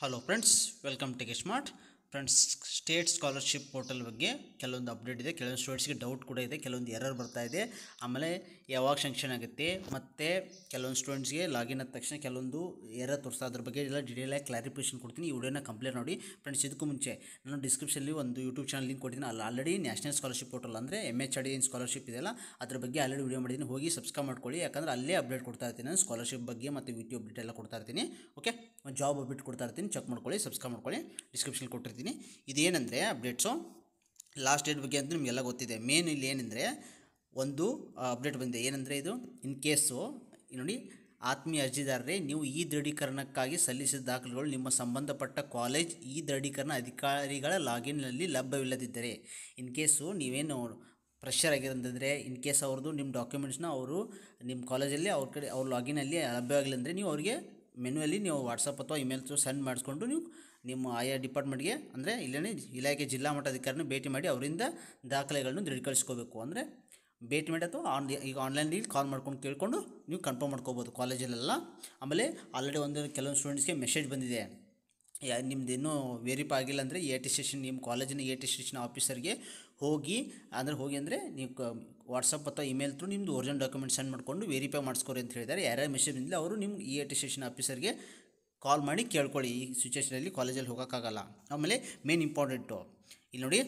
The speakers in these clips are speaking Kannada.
hello friends welcome to smart friends state scholarship portal ಬಗ್ಗೆ ಕೆಲವೊಂದು ಅಪ್ಡೇಟ್ ಇದೆ ಕೆಲವೊಂದು ಸ್ಟೂಡೆಂಟ್ಸ್ಗೆ ಡೌಟ್ ಕೂಡ ಇದೆ ಕೆಲವೊಂದು ಎರರ್ ಬರ್ತಾ ಇದೆ ಆಮೇಲೆ ಯಾವಾಗ ಶಂಕ್ಷನ್ ಆಗುತ್ತೆ ಮತ್ತು ಕೆಲವೊಂದು ಸ್ಟೂಡೆಂಟ್ಸ್ಗೆ ಲಾಗಿನ್ ಆದ ತಕ್ಷಣ ಕೆಲವೊಂದು ಎರರ್ ತೋರಿಸ್ತಾ ಅದ್ರ ಬಗ್ಗೆ ಎಲ್ಲ ಡೀಟೇಲಾಗಿ ಕ್ಲಾರಿಫಿಕೇಷನ್ ಕೊಡ್ತೀನಿ ಈ ವಿಡಿಯೋನ ಕಂಪ್ಲೀಟ್ ನೋಡಿ ಫ್ರೆಂಡ್ಸ್ ಇದಕ್ಕೂ ಮುಂಚೆ ನಾನು ಡಿಸ್ಕ್ರಿಪ್ಷನಲ್ಲಿ ಒಂದು ಯೂಟ್ಯೂಬ್ ಚಾನಲ್ ಲಿಂಕ್ ಕೊಡ್ತೀನಿ ಅಲ್ಲಿ ಆಲ್ರೆಡಿ ನ್ಯಾಷನಲ್ ಸ್ಕಾಲರ್ಶಿಪ್ ಪೋರ್ಟಲ್ ಅಂದರೆ ಎಮ್ ಎಚ್ ಅಡಿ ಏನು ಸ್ಕಾಲರ್ಶಿಪ್ ಇದೆಯಲ್ಲ ಅದ್ರ ಬಗ್ಗೆ ಆಲ್ರೆಡಿ ವಿಡಿಯೋ ಮಾಡಿದ್ದೀನಿ ಹೋಗಿ ಸಬ್ಸ್ಕ್ರೈಬ್ ಮಾಡ್ಕೊಳ್ಳಿ ಯಾಕಂದರೆ ಅಲ್ಲೇ ಅಪ್ಡೇಟ್ ಕೊಡ್ತಾ ಇರ್ತೀನಿ ನಾನು ಸ್ಕಾಲರ್ಶಿಪ್ ಬಗ್ಗೆ ಮತ್ತು ವಿಡಿಯೋ ಅಪ್ಡೇಟ್ ಎಲ್ಲ ಕೊಡ್ತಾ ಇರ್ತೀನಿ ಓಕೆ ಒಂದು ಜಾಬ್ ಅಪ್ಡೇಟ್ ಕೊಡ್ತಾ ಇರ್ತೀನಿ ಚೆಕ್ ಮಾಡ್ಕೊಳ್ಳಿ ಸಬ್ಸ್ಕ್ರೈಬ್ ಮಾಡ್ಕೊಳ್ಳಿ ಡಿಸ್ಕ್ರಿಪ್ಷನ್ ಕೊಟ್ಟಿರ್ತೀನಿ ಇದೇನೆಂದರೆ ಅಪ್ಡೇಟ್ಸು ಲಾಸ್ಟ್ ಡೇಟ್ ಬಗ್ಗೆ ಅಂತ ನಿಮಗೆಲ್ಲ ಗೊತ್ತಿದೆ ಮೇನ್ ಇಲ್ಲಿ ಏನಂದರೆ ಒಂದು ಅಪ್ಡೇಟ್ ಬಂದಿದೆ ಏನಂದರೆ ಇದು ಇನ್ ಕೇಸು ನೋಡಿ ಆತ್ಮೀಯ ಅರ್ಜಿದಾರರೇ ನೀವು ಈ ದೃಢೀಕರಣಕ್ಕಾಗಿ ಸಲ್ಲಿಸಿದ ದಾಖಲೆಗಳು ನಿಮ್ಮ ಸಂಬಂಧಪಟ್ಟ ಕಾಲೇಜ್ ಈ ದೃಢೀಕರಣ ಅಧಿಕಾರಿಗಳ ಲಾಗಿನ್ನಲ್ಲಿ ಲಭ್ಯವಿಲ್ಲದಿದ್ದರೆ ಇನ್ ಕೇಸು ನೀವೇನು ಫ್ರೆಶರ್ ಆಗಿರೋದಂದರೆ ಇನ್ ಕೇಸ್ ಅವ್ರದ್ದು ನಿಮ್ಮ ಡಾಕ್ಯುಮೆಂಟ್ಸ್ನ ಅವರು ನಿಮ್ಮ ಕಾಲೇಜಲ್ಲಿ ಅವ್ರ ಕಡೆ ಅವ್ರ ಲಾಗಿನಲ್ಲಿ ಲಭ್ಯವಾಗಿಲ್ಲ ಅಂದರೆ ನೀವು ಅವರಿಗೆ ಮೆನುವಲ್ಲಿ ನೀವು ವಾಟ್ಸಪ್ ಅಥವಾ ಇಮೇಲ್ ಥ್ರೂ ಸೆಂಡ್ ಮಾಡಿಸ್ಕೊಂಡು ನೀವು ನಿಮ್ಮ ಆಯಾ ಡಿಪಾರ್ಟ್ಮೆಂಟ್ಗೆ ಅಂದರೆ ಇಲ್ಲೇ ಇಲಾಖೆ ಜಿಲ್ಲಾ ಮಟ್ಟ ಅಧಿಕಾರಿನ ಭೇಟಿ ಮಾಡಿ ಅವರಿಂದ ದಾಖಲೆಗಳನ್ನು ದೃಢೀಕರಿಸ್ಕೋಬೇಕು ಅಂದರೆ ಭೇಟಿ ಮಾಡಿ ಅಥವಾ ಆನ್ ಈಗ ಆನ್ಲೈನಲ್ಲಿ ಕಾಲ್ ಮಾಡ್ಕೊಂಡು ಕೇಳಿಕೊಂಡು ನೀವು ಕನ್ಫರ್ಮ್ ಮಾಡ್ಕೋಬೋದು ಕಾಲೇಜಲ್ಲೆಲ್ಲ ಆಮೇಲೆ ಆಲ್ರೆಡಿ ಒಂದು ಕೆಲವೊಂದು ಸ್ಟೂಡೆಂಟ್ಸ್ಗೆ ಮೆಸೇಜ್ ಬಂದಿದೆ ಯಾ ನಿಮ್ದು ಇನ್ನೂ ವೆರಿಫೈ ಆಗಿಲ್ಲ ಅಂದರೆ ಎ ಟಿ ಸ್ಟೇಷನ್ ನಿಮ್ಮ ಕಾಲೇಜಿನ ಎ ಟಿ ಸ್ಟೇಷನ್ ಆಫೀಸರ್ಗೆ ಹೋಗಿ ಅಂದರೆ ಹೋಗಿ ಅಂದರೆ ನೀವು ಕ ವಾಟ್ಸಪ್ ಅಥವಾ ಇಮೇಲ್ ಥ್ರೂ ನಿಮ್ಮದು ಒರಿಜಿನಲ್ ಡಾಕ್ಯುಮೆಂಟ್ ಸೆಂಡ್ ಮಾಡಿಕೊಂಡು ವೆರಿಫೈ ಮಾಡಿಸ್ಕೊರಿ ಅಂತ ಹೇಳಿದ್ದಾರೆ ಯಾರ್ಯಾರು ಮೆಸೇಜ್ ಬಂದಿಲ್ಲ ಅವರು ನಿಮ್ಮ ಇ ಎ ಟಿ ಸ್ಟೇಷನ್ ಆಫೀಸರ್ಗೆ ಕಾಲ್ ಮಾಡಿ ಕೇಳ್ಕೊಳ್ಳಿ ಈ ಸಿಚುವೇಷನಲ್ಲಿ ಕಾಲೇಜಲ್ಲಿ ಹೋಗೋಕ್ಕಾಗಲ್ಲ ಆಮೇಲೆ ಮೇನ್ ಇಂಪಾರ್ಟೆಂಟು ಇಲ್ಲಿ ನೋಡಿ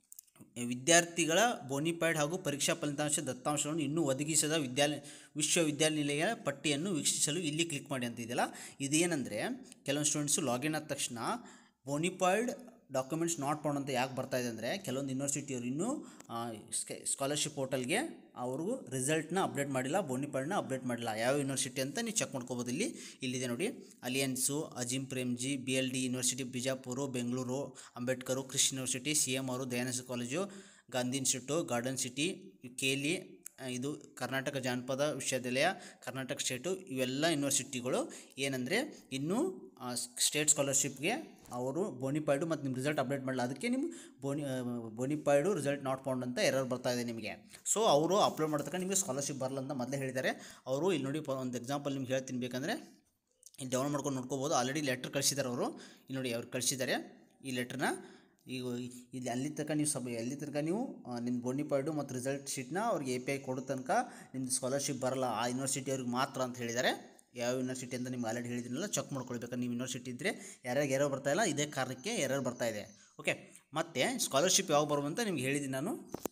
ವಿದ್ಯಾರ್ಥಿಗಳ ಬೋನಿಫೈಡ್ ಹಾಗೂ ಪರೀಕ್ಷಾ ಫಲಿತಾಂಶ ದತ್ತಾಂಶಗಳನ್ನು ಇನ್ನೂ ಒದಗಿಸದ ವಿದ್ಯಾಲಯ ವಿಶ್ವವಿದ್ಯಾನಿಲಯ ಪಟ್ಟಿಯನ್ನು ವೀಕ್ಷಿಸಲು ಇಲ್ಲಿ ಕ್ಲಿಕ್ ಮಾಡಿ ಅಂತ ಇದೆಯಲ್ಲ ಇದೇನೆಂದರೆ ಕೆಲವೊಂದು ಸ್ಟೂಡೆಂಟ್ಸು ಲಾಗಿನ್ ಆದ ತಕ್ಷಣ ಬೋನಿಫೈಡ್ ಡಾಕ್ಯುಮೆಂಟ್ಸ್ ನಾಟ್ ಫೌಂಡ್ ಅಂತ ಯಾಕೆ ಬರ್ತಾ ಇದೆ ಅಂದರೆ ಕೆಲವೊಂದು ಯೂನಿವರ್ಸಿಟಿಯವರು ಇನ್ನೂ ಸ್ಕಾಲರ್ಶಿಪ್ ಪೋರ್ಟಲ್ಗೆ ಅವ್ರಿಗೂ ರಿಸಲ್ಟ್ನ ಅಪ್ಡೇಟ್ ಮಾಡಿಲ್ಲ ಬೋನಿಫೈಡ್ನ ಅಪ್ಡೇಟ್ ಮಾಡಿಲ್ಲ ಯಾವ ಯೂನಿವರ್ಸಿಟಿ ಅಂತ ನೀವು ಚೆಕ್ ಮಾಡ್ಕೋಬೋದು ಇಲ್ಲಿ ಇಲ್ಲಿದೆ ನೋಡಿ Alliance Azim Premji B L D university Bijapur Bengaluru Ambedkar Krishi university C M ಅವರು Dayananda college Gandhi institute garden city ಕೇಲಿ ಇದು ಕರ್ನಾಟಕ ಜಾನಪದ ವಿಶ್ವವಿದ್ಯಾಲಯ ಕರ್ನಾಟಕ ಸ್ಟೇಟು ಇವೆಲ್ಲ ಯೂನಿವರ್ಸಿಟಿಗಳು ಏನಂದರೆ ಇನ್ನೂ ಸ್ಟೇಟ್ ಸ್ಕಾಲರ್ಶಿಪ್ಗೆ ಅವರು ಬೋನಿಫೈಡು ಮತ್ತು ನಿಮ್ಮ ರಿಸಲ್ಟ್ ಅಪ್ಡೇಟ್ ಮಾಡಲ್ಲ ಅದಕ್ಕೆ ನಿಮ್ಮ ಬೋನಿ ಬೋನಿಫೈಡು ರಿಸಲ್ಟ್ ನಾಟ್ ಫೌಂಡ್ ಅಂತ ಎರರ್ ಬರ್ತಾ ಇದೆ ನಿಮಗೆ ಸೊ ಅವರು ಅಪ್ಲೋಡ್ ಮಾಡ್ತಕ್ಕ ನಿಮಗೆ ಸ್ಕಾಲರ್ಶಿಪ್ ಬರಲ್ಲ ಅಂತ ಮೊದಲೇ ಹೇಳಿದ್ದಾರೆ ಅವರು ಇಲ್ಲಿ ನೋಡಿ ಒಂದು ಎಕ್ಸಾಂಪಲ್ ನಿಮ್ಗೆ ಹೇಳ್ತೀನಿ ಬೇಕಂದರೆ ಇಲ್ಲಿ ಡೌನ್ ಮಾಡ್ಕೊಂಡು ನೋಡ್ಕೋಬೋದು ಆಲ್ರೆಡಿ ಲೆಟ್ರ್ ಕಳಿಸಿದ್ದಾರೆ ಅವರು ಇಲ್ಲಿ ನೋಡಿ ಅವ್ರು ಕಳಿಸಿದ್ದಾರೆ ಈ ಲೆಟ್ರನ್ನ ಈಗ ಇಲ್ಲಿ ಅಲ್ಲಿ ತನಕ ನೀವು ಸಬ್ ಎಲ್ಲಿ ತನಕ ನೀವು ನಿಮ್ಮ ಬೋನಿಫೈಡು ಮತ್ತು ರಿಸಲ್ಟ್ ಶೀಟ್ನ ಅವ್ರಿಗೆ ಎ ಪಿ ಐ ಕೊಡೋ ತನಕ ನಿಮ್ಮದು ಸ್ಕಾಲರ್ಶಿಪ್ ಬರಲ್ಲ ಆ ಯೂನಿವರ್ಸಿಟಿ ಅವ್ರಿಗೆ ಮಾತ್ರ ಅಂತ ಹೇಳಿದ್ದಾರೆ ಯಾವ ಯೂನಿವರ್ಸಿಟಿ ಅಂತ ನಿಮ್ಗೆ ಆಲ್ರೆಡಿ ಹೇಳಿದ್ದೀನಲ್ಲ ಚೆಕ್ ಮಾಡ್ಕೊಳ್ಬೇಕು ನೀವು ಯೂನಿವರ್ಸಿಟಿ ಇದ್ದರೆ ಯಾರ್ಯಾರಿಗೆ ಎರರ್ ಬರ್ತಾ ಇಲ್ಲ ಇದೇ ಕಾರಣಕ್ಕೆ ಎರರ್ ಬರ್ತಾ ಇದೆ ಓಕೆ ಮತ್ತು ಸ್ಕಾಲರ್ಶಿಪ್ ಯಾವಾಗ ಬರುವಂತ ನಿಮ್ಗೆ ಹೇಳಿದ್ದೀನಿ ನಾನು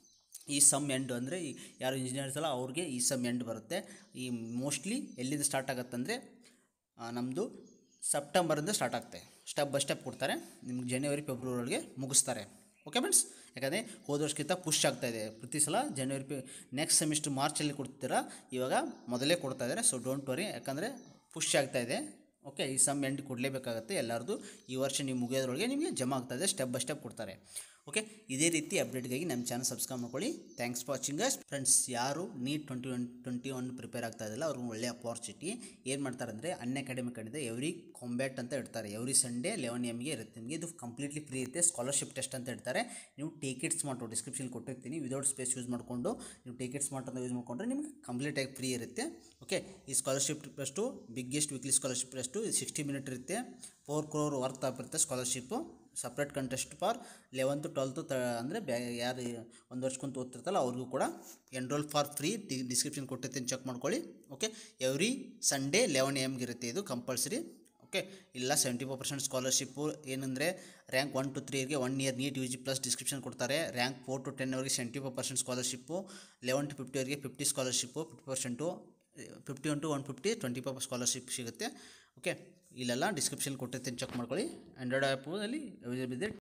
ಈ ಸಮ್ ಎಂಡ್ ಅಂದರೆ ಈ ಯಾರು ಇಂಜಿನಿಯರ್ಸ್ ಅಲ್ಲ ಅವ್ರಿಗೆ ಈ ಸಮ್ ಎಂಡ್ ಬರುತ್ತೆ ಈ ಮೋಸ್ಟ್ಲಿ ಎಲ್ಲಿಂದ ಸ್ಟಾರ್ಟ್ ಆಗುತ್ತೆ ಅಂದರೆ ನಮ್ಮದು ಸೆಪ್ಟೆಂಬರಿಂದ ಸ್ಟಾರ್ಟ್ ಆಗುತ್ತೆ ಸ್ಟೆಪ್ ಬೈ ಸ್ಟೆಪ್ ಕೊಡ್ತಾರೆ ನಿಮ್ಗೆ ಜನವರಿ ಫೆಬ್ರವರಿ ಒಳಗೆ ಮುಗಿಸ್ತಾರೆ ಓಕೆ ಫ್ರೆಂಡ್ಸ್ ಯಾಕಂದರೆ ಹೋದ ವರ್ಷಕ್ಕಿಂತ ಪುಷ್ ಆಗ್ತಾ ಇದೆ ಪ್ರತಿ ಸಲ ಜನವರಿ ಫೆ ನೆಕ್ಸ್ಟ್ ಸೆಮಿಸ್ಟರ್ ಮಾರ್ಚಲ್ಲಿ ಕೊಡ್ತೀರಾ ಇವಾಗ ಮೊದಲೇ ಕೊಡ್ತಾ ಇದ್ದಾರೆ ಸೊ ಡೋಂಟ್ ವರಿ ಯಾಕಂದರೆ ಪುಷ್ ಆಗ್ತಾ ಇದೆ ಓಕೆ ಈ ಸಮ್ ಎಂಡ್ ಕೊಡಲೇಬೇಕಾಗುತ್ತೆ ಎಲ್ಲರದು ಈ ವರ್ಷ ನೀವು ಮುಗಿಯೋದ್ರೊಳಗೆ ನಿಮಗೆ ಜಮಾ ಆಗ್ತಾಯಿದೆ ಸ್ಟೆಪ್ ಬೈ ಸ್ಟೆಪ್ ಕೊಡ್ತಾರೆ ಓಕೆ ಇದೇ ರೀತಿ ಅಪ್ಡೇಟ್ಗಾಗಿ ನಮ್ಮ ಚಾನಲ್ ಸಬ್ಸ್ಕ್ರೈಬ್ ಮಾಡ್ಕೊಳ್ಳಿ thanks for watching us friends ಯಾರು NEET twenty one twenty one prepare ಆಗ್ತಾ ಇದ್ದಿಲ್ಲ ಅವ್ರಿಗೆ ಒಳ್ಳೆ ಅಪಾರ್ಚುನಿಟಿ ಏನು ಮಾಡ್ತಾರೆ ಅಂದರೆ ಅನ್ ಅಕಾಡೆಮಿ ಕಡೆಯಿಂದ ಎವ್ರಿ ಕಾಂಬ್ಯಾಟ್ ಅಂತ ಇಡ್ತಾರೆ ಎವ್ರಿ ಸಂಡೇ ಲೆವೆನ್ ಎಮ್ಗೆ ಇರುತ್ತೆ ನಿಮಗೆ ಇದು ಕಂಪ್ಲೀಟ್ಲಿ ಫ್ರೀ ಇರುತ್ತೆ ಸ್ಕಾಲರ್ಶಿಪ್ ಟೆಸ್ಟ್ ಅಂತ ಇಡ್ತಾರೆ ನೀವು ಟೇಕೆಟ್ ಸ್ಮಾರ್ಟ್ ಡಿಸ್ಕ್ರಿಪ್ಷನ್ ಕೊಟ್ಟಿರ್ತೀನಿ ವಿದೌಟ್ ಸ್ಪೇಸ್ ಯೂಸ್ ಮಾಡಿಕೊಂಡು ನೀವು ಟೇಕೆಟ್ ಸ್ಮಾರ್ಟ್ ಅಂತ ಯೂಸ್ ಮಾಡಿಕೊಂಡ್ರೆ ನಿಮಗೆ ಕಂಪ್ಲೀಟಾಗಿ ಫ್ರೀ ಇರುತ್ತೆ ಓಕೆ ಈ scholarship test biggest weekly scholarship test sixty minute ಇರುತ್ತೆ ಫೋರ್ ಕ್ರೋರ್ ವರ್ತ್ ಆಗಿರುತ್ತೆ scholarship separate contest for eleventh twelfth ತ ಅಂದರೆ ಬ್ಯಾ ಯಾರು ಒಂದು ವರ್ಷಕ್ಕೊಂದು ಓದ್ತಿರ್ತಲ್ಲ ಅವ್ರಿಗೂ ಕೂಡ ಎನ್ರೋಲ್ ಫಾರ್ ಫ್ರೀ ಡಿ ಡಿಸ್ಕ್ರಿಪ್ಷನ್ ಕೊಟ್ಟಿರ್ತೀನಿ ಚೆಕ್ ಮಾಡ್ಕೊಳ್ಳಿ ಓಕೆ ಎವ್ರಿ ಸಂಡೇ ಲೆವೆನ್ ಎಮ್ಗೆ ಇರುತ್ತೆ ಇದು ಕಂಪಲ್ಸರಿ ಓಕೆ ಇಲ್ಲ ಸೆವೆಂಟಿ ಫೋರ್ ಪರ್ಸೆಂಟ್ ಸ್ಕಾಲರ್ಶಿಪ್ಪು ಏನಂದರೆ ರ್ಯಾಂಕ್ ಒನ್ ಟು ತ್ರೀಗೆ one year NEET U G plus description ಕೊಡ್ತಾರೆ rank four to ಟೆನ್ವರೆಗೆ seventy four percent scholarship eleven to ಫಿಫ್ಟಿವರೆಗೆ fifty scholarship fifty percent fifty one to one fifty twenty five scholarship ಸಿಗುತ್ತೆ ಓಕೆ ಇಲ್ಲೆಲ್ಲ ಡಿಸ್ಕ್ರಿಪ್ಷನ್ ಕೊಟ್ಟಿರ್ತೀನಿ ಚೆಕ್ ಮಾಡ್ಕೊಳ್ಳಿ ಆ್ಯಂಡ್ರಾಯ್ಡ್ ಆ್ಯಪಲ್ಲಿ ಅವೈಲೇಬಲ್ ಇದೆ